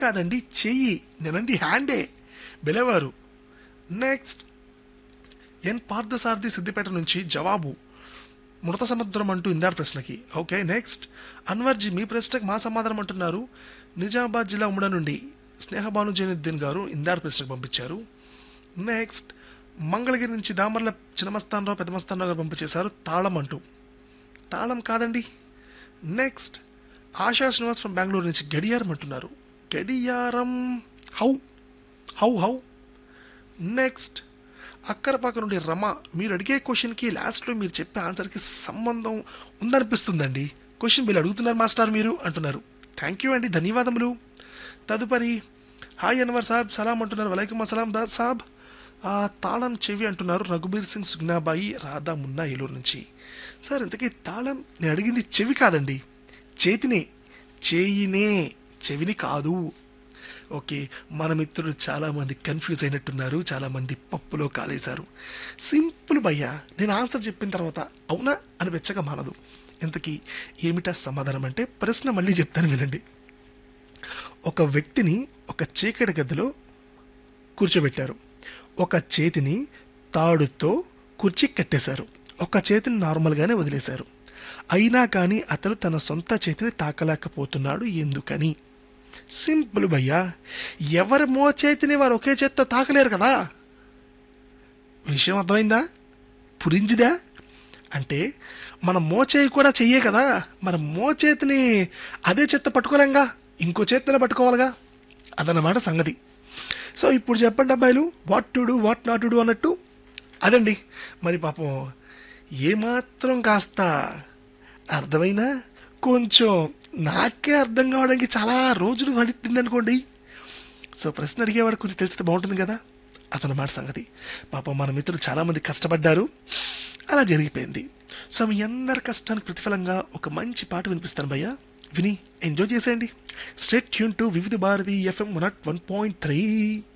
కాదండి చెయ్యి నేనంది హ్యాండే బెలవారు నెక్స్ట్ ఎన్ పార్థసారథి సిద్దిపేట నుంచి జవాబు మృత సముద్రం అంటూ ఇందారు ప్రశ్నకి ఓకే నెక్స్ట్ అన్వర్జీ మీ ప్రశ్నకు మా సమాధానం అంటున్నారు నిజామాబాద్ జిల్లా ఉమ్మడి నుండి స్నేహబాను జైనుద్దీన్ గారు ఇందారు ప్రశ్నకు పంపించారు నెక్స్ట్ మంగళగిరి నుంచి దామర్ల చిన్నమస్తానరావు పెద్దమస్తానరావు గారు పంపించేశారు తాళం అంటూ తాళం కాదండి నెక్స్ట్ ఆశా శ్రీనివాస్ ఫ్రమ్ బెంగళూరు నుంచి గడియారం అంటున్నారు గడియారం హౌ హౌ హౌ నెక్స్ట్ అక్కరపాక నుండి రమ మీరు అడిగే క్వశ్చన్కి లాస్ట్లో మీరు చెప్పే ఆన్సర్కి సంబంధం ఉందనిపిస్తుందండి క్వశ్చన్ మీరు అడుగుతున్నారు మాస్టర్ మీరు అంటున్నారు థ్యాంక్ యూ అండి ధన్యవాదములు తదుపరి హాయ్ అన్వర్ సాబ్ సలాం అంటున్నారు వలైకుమ్ అస్సలాం దాస్ సాబ్ ఆ తాళం చెవి అంటున్నారు రఘుబీర్ సింగ్ సుగ్నాబాయి రాధా మున్నా ఏలూరు నుంచి సార్ ఇంతకీ తాళం నేను అడిగింది చెవి కాదండి చేతినే చేయినే చెవిని కాదు ఓకే మన మిత్రులు చాలామంది కన్ఫ్యూజ్ అయినట్టున్నారు చాలామంది పప్పులో కాలేశారు సింపుల్ భయ్యా నేను ఆన్సర్ చెప్పిన తర్వాత అవునా అని వెచ్చగా మానదు ఇంతకీ ఏమిటా సమాధానం అంటే ప్రశ్న మళ్ళీ చెప్తాను వినండి ఒక వ్యక్తిని ఒక చీకటి గదిలో కూర్చోబెట్టారు ఒక చేతిని తాడుతో కుర్చీ కట్టేశారు ఒక చేతిని నార్మల్గానే వదిలేశారు అయినా కానీ అతడు తన సొంత చేతిని తాకలేకపోతున్నాడు ఎందుకని సింపుల్ భయ్యా ఎవరి మో చేతిని వారు ఒకే చేతితో తాకలేరు కదా విషయం అర్థమైందా పురింజిదా అంటే మన మోచేయి కూడా చెయ్యే కదా మన మోచేతిని అదే చేత్తో పట్టుకోలేంగా ఇంకో చేతిలో పట్టుకోవాలిగా అదన్నమాట సంగతి సో ఇప్పుడు చెప్పండి అబ్బాయిలు what to do what not to do అన్నట్టు అదండి మరి పాపం ఏమాత్రం కాస్త అర్థమైనా కొంచెం నాకే అర్థం కావడానికి చాలా రోజులు పడుతుంది అనుకోండి సో ప్రశ్న అడిగేవాడు కొంచెం తెలిస్తే బాగుంటుంది కదా అతనమాట సంగతి పాపం మన మిత్రులు చాలామంది కష్టపడ్డారు అలా జరిగిపోయింది సో మీ అందరి కష్టానికి ప్రతిఫలంగా ఒక మంచి పాట వినిపిస్తాను భయ్య విని ఎంజాయ్ చేసేయండి state tuned to Vividh Bharati FM one one point three